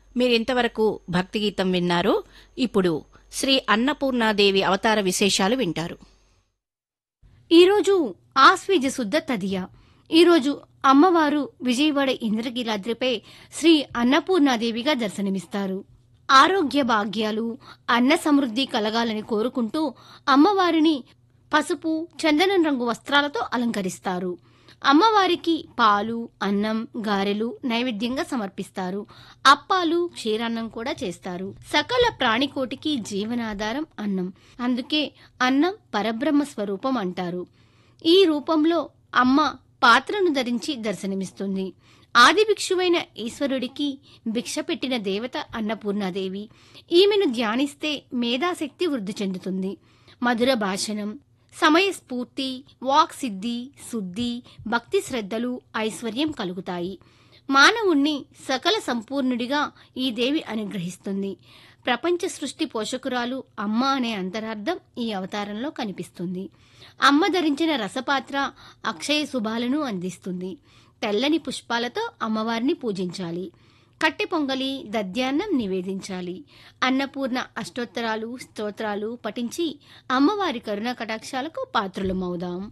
మీరింతవరకు భక్తి గీతం విన్నారు ఇప్పుడు శ్రీ అన్నపూర్ణాదేవి అవతార విశేషాలు వింటారు ఈరోజు ఆశ్వీజ శుద్ధ తదియ ఈరోజు అమ్మవారు విజయవాడ ఇంద్రకీలాద్రిపై శ్రీ అన్నపూర్ణాదేవిగా దర్శనమిస్తారు ఆరోగ్య భాగ్యాలు అన్న సమృద్ధి కలగాలని కోరుకుంటూ అమ్మవారిని పసుపు చందనం రంగు వస్త్రాలతో అలంకరిస్తారు అమ్మవారికి పాలు అన్నం గారెలు నైవేద్యంగా సమర్పిస్తారు అప్పాలు క్షీరాన్నం కూడా చేస్తారు సకల ప్రాణికోటికి జీవనాధారం అన్నం అందుకే అన్నం పరబ్రహ్మ స్వరూపం అంటారు ఈ రూపంలో అమ్మ పాత్రను ధరించి దర్శనమిస్తుంది ఆది భిక్షువైన ఈశ్వరుడికి భిక్ష పెట్టిన దేవత అన్నపూర్ణాదేవి ఈమెను ధ్యానిస్తే మేధాశక్తి వృద్ధి చెందుతుంది మధుర భాషణం సమయస్ఫూర్తి వాక్ సిద్ధి శుద్ధి భక్తి శ్రద్ధలు ఐశ్వర్యం కలుగుతాయి మానవుణ్ణి సకల సంపూర్ణుడిగా ఈ దేవి అనుగ్రహిస్తుంది ప్రపంచ సృష్టి పోషకురాలు అమ్మ అనే అంతరార్థం ఈ అవతారంలో కనిపిస్తుంది అమ్మ ధరించిన రసపాత్ర అక్షయ శుభాలను అందిస్తుంది తెల్లని పుష్పాలతో అమ్మవారిని పూజించాలి కట్టె పొంగలి దద్యాన్నం నివేదించాలి అన్నపూర్ణ అష్టోత్తరాలు స్తోత్రాలు పఠించి అమ్మవారి కరుణ కటాక్షాలకు పాత్రులమవుదాం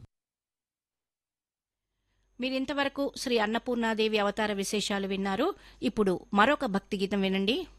మీరింతవరకు శ్రీ అన్నపూర్ణాదేవి అవతార విశేషాలు విన్నారు ఇప్పుడు మరొక భక్తి గీతం వినండి